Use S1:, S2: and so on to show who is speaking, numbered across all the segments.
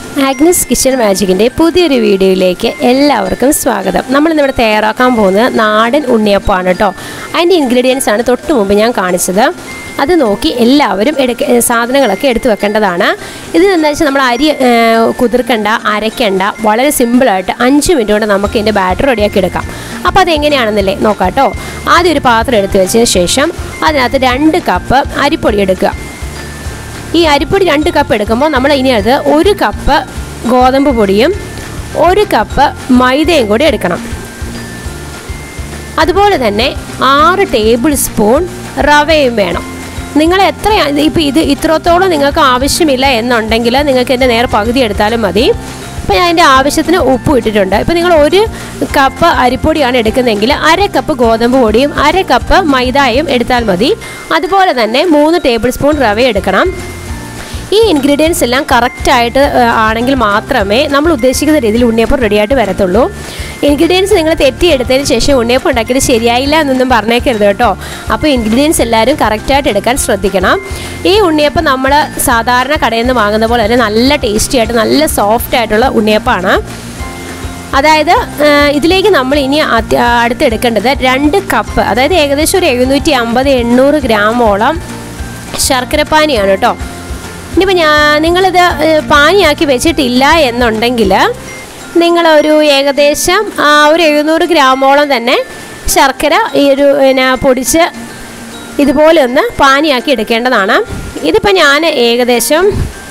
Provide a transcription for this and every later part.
S1: Agnes kitchen മാജിക്കിൻ്റെ പുതിയൊരു വീഡിയോയിലേക്ക് എല്ലാവർക്കും സ്വാഗതം നമ്മളിന്നിവിടെ തയ്യാറാക്കാൻ പോകുന്നത് നാടൻ ഉണ്ണിയപ്പമാണ് കേട്ടോ അതിൻ്റെ ഇൻഗ്രീഡിയൻസ് ആണ് തൊട്ട് മുമ്പ് ഞാൻ കാണിച്ചത് അത് നോക്കി എല്ലാവരും എടുക്ക ഏ, സാധനങ്ങളൊക്കെ എടുത്തു വെക്കേണ്ടതാണ് ഇത് എന്താ വെച്ചാൽ നമ്മൾ അരി ഏ, കുതിർക്കണ്ട അരയ്ക്കണ്ട വളരെ സിമ്പിളായിട്ട് അഞ്ച് മിനിറ്റ് കൊണ്ട് നമുക്ക് ഇതിൻ്റെ ബാറ്റർ റെഡിയാക്കി എടുക്കാം അപ്പോൾ അതെങ്ങനെയാണെന്നല്ലേ നോക്കാം കേട്ടോ ആദ്യം ഒരു പാത്രം എടുത്ത് വെച്ചതിന് ശേഷം അതിനകത്ത് രണ്ട് കപ്പ് അരിപ്പൊടി എടുക്കുക ഈ അരിപ്പൊടി രണ്ട് കപ്പ് എടുക്കുമ്പോൾ നമ്മൾ ഇനി അത് ഒരു കപ്പ് ഗോതമ്പ് പൊടിയും ഒരു കപ്പ് മൈദയും കൂടി എടുക്കണം അതുപോലെ തന്നെ ആറ് ടേബിൾ സ്പൂൺ റവയും വേണം നിങ്ങൾ എത്ര ഇപ്പോൾ ഇത് ഇത്രത്തോളം നിങ്ങൾക്ക് ആവശ്യമില്ല എന്നുണ്ടെങ്കിൽ നിങ്ങൾക്ക് എൻ്റെ നേരെ പകുതി എടുത്താലും മതി അപ്പോൾ ഞാൻ എൻ്റെ ആവശ്യത്തിന് ഉപ്പ് ഇട്ടിട്ടുണ്ട് ഇപ്പോൾ നിങ്ങൾ ഒരു കപ്പ് അരിപ്പൊടിയാണ് എടുക്കുന്നതെങ്കിൽ അര കപ്പ് ഗോതമ്പ് പൊടിയും അര കപ്പ് മൈദയും എടുത്താൽ മതി അതുപോലെ തന്നെ മൂന്ന് ടേബിൾ സ്പൂൺ റവ എടുക്കണം ഈ ഇൻഗ്രീഡിയൻസ് എല്ലാം കറക്റ്റായിട്ട് ആണെങ്കിൽ മാത്രമേ നമ്മൾ ഉദ്ദേശിക്കുന്ന രീതിയിൽ ഉണ്ണിയപ്പം റെഡിയായിട്ട് വരത്തുള്ളൂ ഇൻഗ്രീഡിയൻസ് നിങ്ങൾ തെറ്റിയെടുത്തതിന് ശേഷം ഉണ്ണിയപ്പം ഉണ്ടാക്കിയത് ശരിയായില്ല എന്നൊന്നും പറഞ്ഞേക്കരുത് കേട്ടോ അപ്പോൾ ഇൻഗ്രീഡിയൻസ് എല്ലാവരും കറക്റ്റായിട്ട് എടുക്കാൻ ശ്രദ്ധിക്കണം ഈ ഉണ്ണിയപ്പം നമ്മൾ സാധാരണ കടയിൽ നിന്ന് വാങ്ങുന്ന പോലെ തന്നെ നല്ല ടേസ്റ്റി ആയിട്ട് നല്ല സോഫ്റ്റ് ആയിട്ടുള്ള ഉണ്ണിയപ്പമാണ് അതായത് ആ, ഇതിലേക്ക് നമ്മൾ ഇനി അത്യ- അടുത്തെടുക്കേണ്ടത് രണ്ട് കപ്പ് അതായത് ഏകദേശം ഒരു എഴുന്നൂറ്റി അമ്പത് എണ്ണൂറ് ഗ്രാമോളം ശർക്കരപ്പാനിയാണ് കേട്ടോ ഇനിയിപ്പോൾ ഞാൻ നിങ്ങളിത് ഏ, പാനിയാക്കി വെച്ചിട്ടില്ല എന്നുണ്ടെങ്കിൽ നിങ്ങളൊരു ഏകദേശം ആ, ഒരു എഴുന്നൂറ് ഗ്രാമോളം തന്നെ ശർക്കര ഈ ഒരു പിന്നെ പൊടിച്ച് ഇതുപോലെ ഒന്ന് പാനിയാക്കി എടുക്കേണ്ടതാണ് ഇതിപ്പോൾ ഞാൻ ഏകദേശം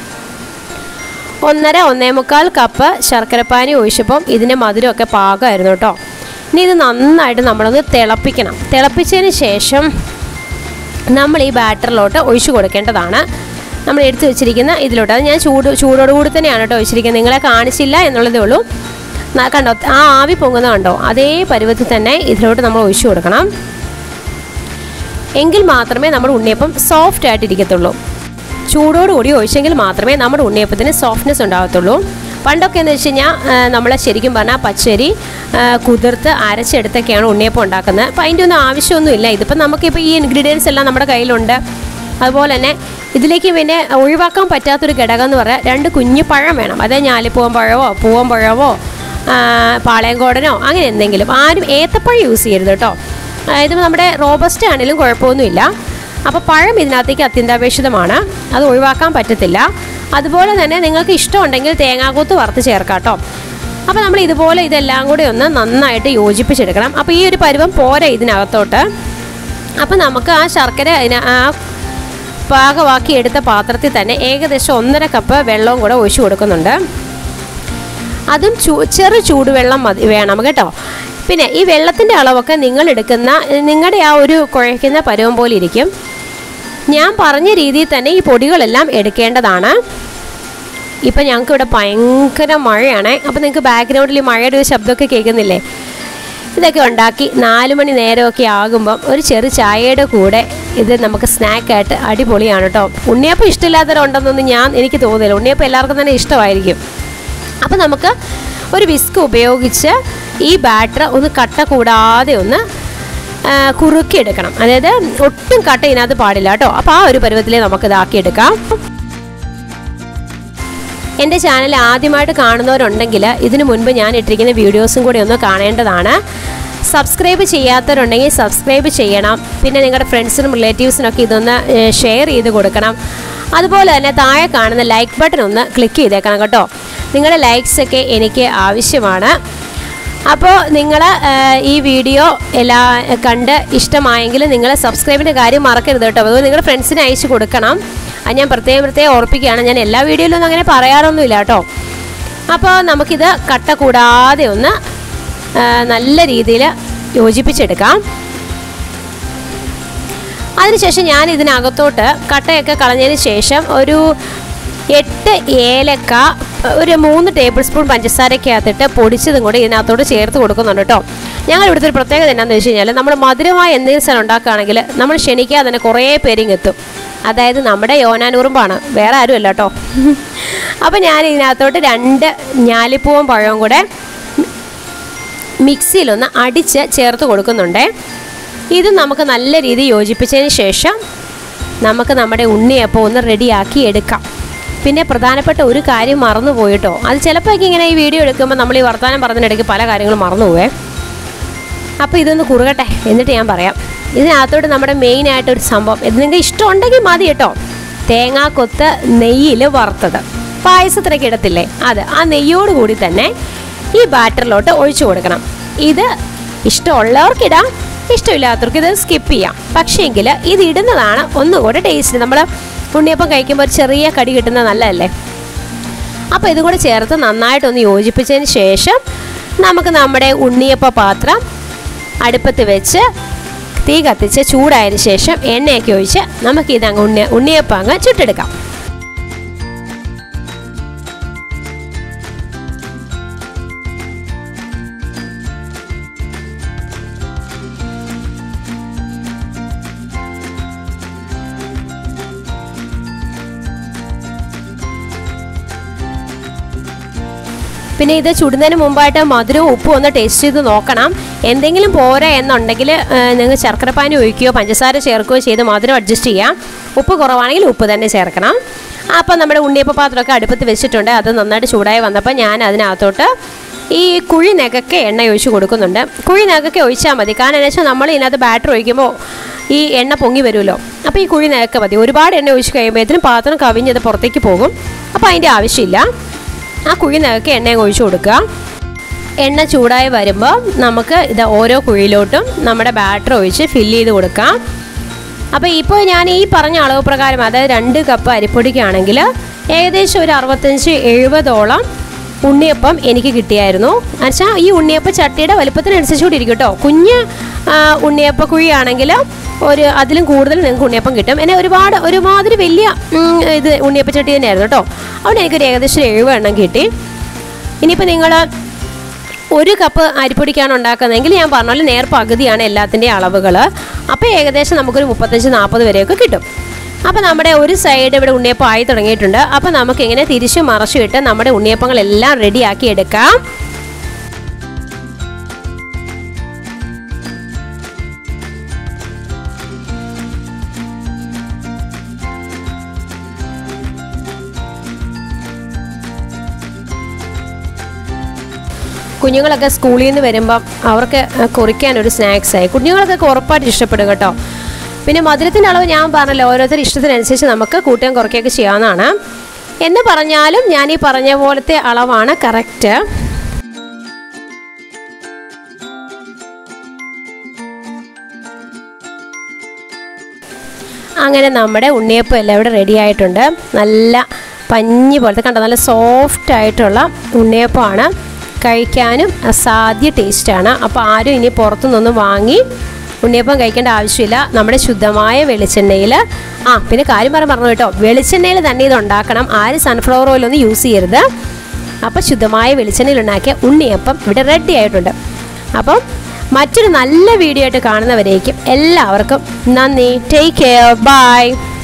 S1: ഒന്നര ഒന്നേ മുക്കാൽ കപ്പ് ശർക്കരപ്പാനി ഒഴിച്ചപ്പം ഇതിൻ്റെ മധുരമൊക്കെ പാകമായിരുന്നു കേട്ടോ ഇനി ഇത് നന്നായിട്ട് നമ്മളൊന്ന് തിളപ്പിക്കണം തിളപ്പിച്ചതിന് ശേഷം നമ്മൾ ഈ ബാറ്ററിലോട്ട് ഒഴിച്ചു കൊടുക്കേണ്ടതാണ് നമ്മൾ എടുത്തു വെച്ചിരിക്കുന്ന ഇതിലോട്ട് അത് ഞാൻ ചൂട് ചൂടോടുകൂടി തന്നെയാണ് കേട്ടോ ഒഴിച്ചിരിക്കുന്നത് നിങ്ങളെ കാണിച്ചില്ല എന്നുള്ളതേ ഉള്ളൂ ന- കണ്ടോ ആ ആവി പൊങ്ങുന്നത് കണ്ടോ അതേ പരുവത്തിൽ തന്നെ ഇതിലോട്ട് നമ്മൾ ഒഴിച്ചു കൊടുക്കണം എങ്കിൽ മാത്രമേ നമ്മുടെ ഉണ്ണിയപ്പം സോഫ്റ്റ് ആയിട്ട് ഇരിക്കത്തുള്ളൂ ചൂടോടുകൂടി ഒഴിച്ചെങ്കിൽ മാത്രമേ നമ്മുടെ ഉണ്ണിയപ്പത്തിന് സോഫ്റ്റ്നെസ് ഉണ്ടാകത്തുള്ളൂ പണ്ടൊക്കെ എന്ന് വെച്ച് കഴിഞ്ഞാൽ നമ്മൾ ശരിക്കും പറഞ്ഞാൽ പച്ചരി ആ, കുതിർത്ത് അരച്ചെടുത്തൊക്കെയാണ് ഉണ്ണിയപ്പം ഉണ്ടാക്കുന്നത് അപ്പോൾ അതിൻ്റെ ഒന്നും ആവശ്യമൊന്നുമില്ല ഇതിപ്പോൾ നമുക്കിപ്പോൾ ഈ ഇൻഗ്രീഡിയൻസ് എല്ലാം നമ്മുടെ കയ്യിലുണ്ട് അതുപോലെ തന്നെ ഇതിലേക്ക് പിന്നെ ഒഴിവാക്കാൻ പറ്റാത്തൊരു ഘടകം എന്ന് പറയാൻ രണ്ട് കുഞ്ഞു പഴം വേണം അതായത് ഞാലിപ്പൂവൻ പഴമോ പൂവൻ പഴമോ ആ, പാളയംകോടനോ അങ്ങനെ എന്തെങ്കിലും ആരും ഏത്തപ്പഴം യൂസ് ചെയ്യരുത് കേട്ടോ അതായത് നമ്മുടെ റോബസ്റ്റ് ആണെങ്കിലും കുഴപ്പമൊന്നുമില്ല അപ്പോൾ പഴം ഇതിനകത്തേക്ക് അത്യന്താപേക്ഷിതമാണ് അത് ഒഴിവാക്കാൻ പറ്റത്തില്ല അതുപോലെ തന്നെ നിങ്ങൾക്ക് ഇഷ്ടമുണ്ടെങ്കിൽ തേങ്ങാക്കൂത്ത് വറുത്ത് ചേർക്കാം കേട്ടോ അപ്പോൾ നമ്മൾ ഇതുപോലെ ഇതെല്ലാം കൂടി ഒന്ന് നന്നായിട്ട് യോജിപ്പിച്ചെടുക്കണം അപ്പോൾ ഈ ഒരു പരുവം പോരാ ഇതിനകത്തോട്ട് അപ്പോൾ നമുക്ക് ആ ശർക്കര അതിന് ആ പാകമാക്കി എടുത്ത പാത്രത്തിൽ തന്നെ ഏകദേശം ഒന്നര കപ്പ് വെള്ളവും കൂടെ ഒഴിച്ചു കൊടുക്കുന്നുണ്ട് അതും ചൂ ചെറു ചൂടുവെള്ളം മതി വേണം കേട്ടോ പിന്നെ ഈ വെള്ളത്തിൻ്റെ അളവൊക്കെ നിങ്ങൾ എടുക്കുന്ന നിങ്ങളുടെ ആ ഒരു കുഴയ്ക്കുന്ന പരുവം പോലെ ഇരിക്കും ഞാൻ പറഞ്ഞ രീതിയിൽ തന്നെ ഈ പൊടികളെല്ലാം എടുക്കേണ്ടതാണ് ഇപ്പം ഞങ്ങൾക്ക് ഇവിടെ ഭയങ്കര മഴയാണ് അപ്പോൾ നിങ്ങൾക്ക് ബാക്ക്ഗ്രൗണ്ടിൽ ഈ മഴയുടെ ഒരു ശബ്ദമൊക്കെ കേൾക്കുന്നില്ലേ ഇതൊക്കെ ഉണ്ടാക്കി നാല് മണി നേരമൊക്കെ ആകുമ്പം ഒരു ചെറു ചായയുടെ കൂടെ ഇത് നമുക്ക് സ്നാക്കായിട്ട് അടിപൊളിയാണ് കേട്ടോ ഉണ്ണിയപ്പം ഇഷ്ടമില്ലാത്തവരുണ്ടെന്നൊന്നും ഞാൻ എനിക്ക് തോന്നുന്നില്ല ഉണ്ണിയപ്പം എല്ലാവർക്കും തന്നെ ഇഷ്ടമായിരിക്കും അപ്പോൾ നമുക്ക് ഒരു വിസ്ക് ഉപയോഗിച്ച് ഈ ബാറ്റർ ഒന്ന് കട്ട കൂടാതെ ഒന്ന് ആ, കുറുക്കിയെടുക്കണം അതായത് ഒട്ടും കട്ട ഇതിനകത്ത് പാടില്ല കേട്ടോ അപ്പോൾ ആ ഒരു പരുവത്തിലേ നമുക്ക് ഇതാക്കിയെടുക്കാം എൻ്റെ ചാനൽ ആദ്യമായിട്ട് കാണുന്നവരുണ്ടെങ്കിൽ ഇതിനു മുൻപ് ഞാൻ ഇട്ടിരിക്കുന്ന വീഡിയോസും കൂടി ഒന്ന് കാണേണ്ടതാണ് സബ്സ്ക്രൈബ് ചെയ്യാത്തവരുണ്ടെങ്കിൽ സബ്സ്ക്രൈബ് ചെയ്യണം പിന്നെ നിങ്ങളുടെ ഫ്രണ്ട്സിനും റിലേറ്റീവ്സിനൊക്കെ ഇതൊന്ന് ഷെയർ ചെയ്ത് കൊടുക്കണം അതുപോലെ തന്നെ താഴെ കാണുന്ന ലൈക്ക് ബട്ടൺ ഒന്ന് ക്ലിക്ക് ചെയ്തേക്കണം കേട്ടോ നിങ്ങളുടെ ലൈക്സ് ഒക്കെ എനിക്ക് ആവശ്യമാണ് അപ്പോൾ നിങ്ങൾ ഈ വീഡിയോ എല്ലാ കണ്ട് ഇഷ്ടമായെങ്കിൽ നിങ്ങൾ സബ്സ്ക്രൈബിൻ്റെ കാര്യം മറക്കരുത് കേട്ടോ അതുകൊണ്ട് നിങ്ങളുടെ ഫ്രണ്ട്സിന് അയച്ചു കൊടുക്കണം അത് ഞാൻ പ്രത്യേകം പ്രത്യേകം ഓർപ്പിക്കുകയാണ് ഞാൻ എല്ലാ വീഡിയോയിലൊന്നും അങ്ങനെ പറയാറൊന്നുമില്ല കേട്ടോ അപ്പോൾ നമുക്കിത് കട്ട കൂടാതെ ഒന്ന് ആ, നല്ല രീതിയിൽ യോജിപ്പിച്ചെടുക്കാം അതിനുശേഷം ഞാൻ ഇതിനകത്തോട്ട് കട്ടയൊക്കെ കളഞ്ഞതിന് ശേഷം ഒരു എട്ട് ഏലക്ക ഒരു മൂന്ന് ടേബിൾ സ്പൂൺ പഞ്ചസാരക്കകത്തിട്ട് പൊടിച്ചതും കൂടി ഇതിനകത്തോട്ട് ചേർത്ത് കൊടുക്കുന്നുണ്ട് കേട്ടോ ഞങ്ങൾ ഇവിടുത്തെ ഒരു പ്രത്യേകത എന്നാന്ന് വെച്ച് കഴിഞ്ഞാൽ നമ്മൾ മധുരമായ എന്തെങ്കിലും സ്ഥലം ഉണ്ടാക്കുകയാണെങ്കിൽ നമ്മൾ ക്ഷണിക്കാതെ തന്നെ കുറേ പേരിങ് എത്തും അതായത് നമ്മുടെ യോനാനൂറുമ്പാണ് വേറെ ആരുമല്ല കേട്ടോ അപ്പോൾ ഞാൻ ഇതിനകത്തോട്ട് രണ്ട് ഞാലിപ്പൂവും പഴവും കൂടെ മിക്സിയിലൊന്ന് അടിച്ച് ചേർത്ത് കൊടുക്കുന്നുണ്ട് ഇത് നമുക്ക് നല്ല രീതിയിൽ യോജിപ്പിച്ചതിന് ശേഷം നമുക്ക് നമ്മുടെ ഉണ്ണിയപ്പം ഒന്ന് റെഡിയാക്കി എടുക്കാം പിന്നെ പ്രധാനപ്പെട്ട ഒരു കാര്യം മറന്നു പോയിട്ടോ അത് ചിലപ്പോൾ ഇങ്ങനെ ഈ വീഡിയോ എടുക്കുമ്പോൾ നമ്മൾ ഈ വർത്തമാനം പറഞ്ഞതിനിടയ്ക്ക് പല കാര്യങ്ങളും മറന്നു പോവേ അപ്പോൾ ഇതൊന്ന് കുറുകട്ടെ എന്നിട്ട് ഞാൻ പറയാം ഇതിനകത്തോട്ട് നമ്മുടെ മെയിനായിട്ട് ഒരു സംഭവം ഇത് നിങ്ങൾക്ക് ഇഷ്ടമുണ്ടെങ്കിൽ മതി കേട്ടോ തേങ്ങാക്കൊത്ത് നെയ്യിൽ വറുത്തത് പായസത്തിനൊക്കെ ഇടത്തില്ലേ അത് ആ നെയ്യോട് കൂടി തന്നെ ഈ ബാറ്ററിലോട്ട് ഒഴിച്ചു കൊടുക്കണം ഇത് ഇഷ്ടമുള്ളവർക്കിടാം ഇഷ്ടമില്ലാത്തവർക്ക് ഇത് സ്കിപ്പ് ചെയ്യാം പക്ഷേങ്കിൽ ഇത് ഇടുന്നതാണ് ഒന്നുകൂടെ ടേസ്റ്റ് നമ്മൾ ഉണ്ണിയപ്പം കഴിക്കുമ്പോൾ ഒരു ചെറിയ കടി കിട്ടുന്നത് നല്ലതല്ലേ അപ്പോൾ ഇതും കൂടെ ചേർത്ത് നന്നായിട്ടൊന്ന് യോജിപ്പിച്ചതിന് ശേഷം നമുക്ക് നമ്മുടെ ഉണ്ണിയപ്പ പാത്രം അടുപ്പത്ത് വെച്ച് തീ കത്തിച്ച് ചൂടായതിന് ശേഷം എണ്ണയൊക്കെ ഒഴിച്ച് നമുക്ക് ഇതങ്ങ് ഉണ്ണി ഉണ്ണിയപ്പം അങ്ങ് ചുട്ടെടുക്കാം പിന്നെ ഇത് ചുടുന്നതിന് മുമ്പായിട്ട് മധുരവും ഉപ്പും ഒന്ന് ടേസ്റ്റ് ചെയ്ത് നോക്കണം എന്തെങ്കിലും പോരാ എന്നുണ്ടെങ്കിൽ നിങ്ങൾ ശർക്കരപ്പാനി ഒഴിക്കുകയോ പഞ്ചസാര ചേർക്കുകയോ ചെയ്ത് മധുരം അഡ്ജസ്റ്റ് ചെയ്യാം ഉപ്പ് കുറവാണെങ്കിൽ ഉപ്പ് തന്നെ ചേർക്കണം അപ്പം നമ്മുടെ ഉണ്ണിയപ്പ പാത്രമൊക്കെ അടുപ്പത്ത് വെച്ചിട്ടുണ്ട് അത് നന്നായിട്ട് ചൂടായി വന്നപ്പോൾ ഞാൻ അതിനകത്തോട്ട് ഈ കുഴി നെകൊക്കെ എണ്ണ ഒഴിച്ച് കൊടുക്കുന്നുണ്ട് കുഴി നെകൊക്കെ ഒഴിച്ചാൽ മതി കാരണം എന്താ വെച്ചാൽ നമ്മൾ ഇതിനകത്ത് ബാറ്റർ ഒഴിക്കുമ്പോൾ ഈ എണ്ണ പൊങ്ങി വരുമല്ലോ അപ്പോൾ ഈ കുഴി നെകൊക്കെ മതി ഒരുപാട് എണ്ണ ഒഴിച്ച് കഴിയുമ്പോഴത്തേനും പാത്രം കവിഞ്ഞത് പുറത്തേക്ക് പോകും അപ്പോൾ അതിൻ്റെ ആവശ്യമില്ല ആ കുഴി നിറക്കി എണ്ണ ഒഴിച്ചു കൊടുക്കുക എണ്ണ ചൂടായി വരുമ്പോൾ നമുക്ക് ഇത് ഓരോ കുഴിയിലോട്ടും നമ്മുടെ ബാറ്റർ ഒഴിച്ച് ഫില്ല് ചെയ്ത് കൊടുക്കാം അപ്പോൾ ഇപ്പോൾ ഞാൻ ഈ പറഞ്ഞ അളവ് പ്രകാരം അതായത് രണ്ട് കപ്പ് അരിപ്പൊടിക്കാണെങ്കിൽ ഏകദേശം ഒരു അറുപത്തഞ്ച് എഴുപതോളം ഉണ്ണിയപ്പം എനിക്ക് കിട്ടിയായിരുന്നു എന്നുവെച്ചാൽ ഈ ഉണ്ണിയപ്പ ചട്ടിയുടെ വലുപ്പത്തിനനുസരിച്ച് കൂടി ഇരിക്കും കേട്ടോ കുഞ്ഞ് ആ, ഉണ്ണിയപ്പ കുഴിയാണെങ്കിൽ ഒരു അതിലും കൂടുതൽ നിങ്ങൾക്ക് ഉണ്ണിയപ്പം കിട്ടും എന്നെ ഒരുപാട് ഒരുമാതിരി വലിയ ഉം, ഇത് ഉണ്ണിയപ്പ ചട്ടി തന്നെയായിരുന്നു കേട്ടോ അവിടെ എനിക്കൊരു ഏകദേശം ഒരു എഴുപത് എണ്ണം കിട്ടി ഇനിയിപ്പോൾ നിങ്ങൾ ഒരു കപ്പ് അരിപ്പൊടിക്കാണ് ഉണ്ടാക്കുന്നതെങ്കിൽ ഞാൻ പറഞ്ഞ പോലെ നേർ പകുതിയാണ് എല്ലാത്തിൻ്റെയും അളവുകൾ അപ്പോൾ ഏകദേശം നമുക്കൊരു മുപ്പത്തഞ്ച് നാൽപ്പത് വരെയൊക്കെ കിട്ടും അപ്പോൾ നമ്മുടെ ഒരു സൈഡ് ഇവിടെ ഉണ്ണിയപ്പം ആയി തുടങ്ങിയിട്ടുണ്ട് അപ്പോൾ നമുക്ക് ഇങ്ങനെ തിരിച്ചു മറച്ചു ഇട്ട് നമ്മുടെ ഉണ്ണിയപ്പങ്ങളെല്ലാം റെഡിയാക്കി എടുക്കാം കുഞ്ഞുങ്ങളൊക്കെ സ്കൂളിൽ നിന്ന് വരുമ്പം അവർക്ക് കുറിക്കാൻ ഒരു സ്നാക്സായി കുഞ്ഞുങ്ങൾക്കൊക്കെ ഉറപ്പായിട്ട് ഇഷ്ടപ്പെടും കേട്ടോ പിന്നെ മധുരത്തിൻ്റെ അളവ് ഞാൻ പറഞ്ഞല്ലോ ഓരോരുത്തർ ഇഷ്ടത്തിനനുസരിച്ച് നമുക്ക് കൂട്ടുകയും കുറയ്ക്കുകയൊക്കെ ചെയ്യാവുന്നതാണ് എന്ന് പറഞ്ഞാലും ഞാൻ ഈ പറഞ്ഞ പോലത്തെ അളവാണ് കറക്റ്റ് അങ്ങനെ നമ്മുടെ ഉണ്ണിയപ്പം എല്ലാം ഇവിടെ റെഡി ആയിട്ടുണ്ട് നല്ല പഞ്ഞി പോലത്തെ കണ്ടോ നല്ല സോഫ്റ്റ് ആയിട്ടുള്ള ഉണ്ണിയപ്പമാണ് കഴിക്കാനും അസാധ്യ ടേസ്റ്റാണ് അപ്പോൾ ആരും ഇനി പുറത്തുനിന്നൊന്നും വാങ്ങി ഉണ്ണിയപ്പം കഴിക്കേണ്ട ആവശ്യമില്ല നമ്മുടെ ശുദ്ധമായ വെളിച്ചെണ്ണയിൽ ആ പിന്നെ കാര്യം പറയാൻ പറഞ്ഞു കേട്ടോ വെളിച്ചെണ്ണയിൽ തന്നെ ഇത് ഉണ്ടാക്കണം ആരും സൺഫ്ലവർ ഓയിലൊന്നും യൂസ് ചെയ്യരുത് അപ്പോൾ ശുദ്ധമായ വെളിച്ചെണ്ണയിൽ ഉണ്ടാക്കിയ ഉണ്ണിയപ്പം ഇവിടെ റെഡി ആയിട്ടുണ്ട് അപ്പം മറ്റൊരു നല്ല വീഡിയോ ആയിട്ട് കാണുന്നവരേക്കും എല്ലാവർക്കും നന്ദി ടേക്ക് കെയർ ബൈ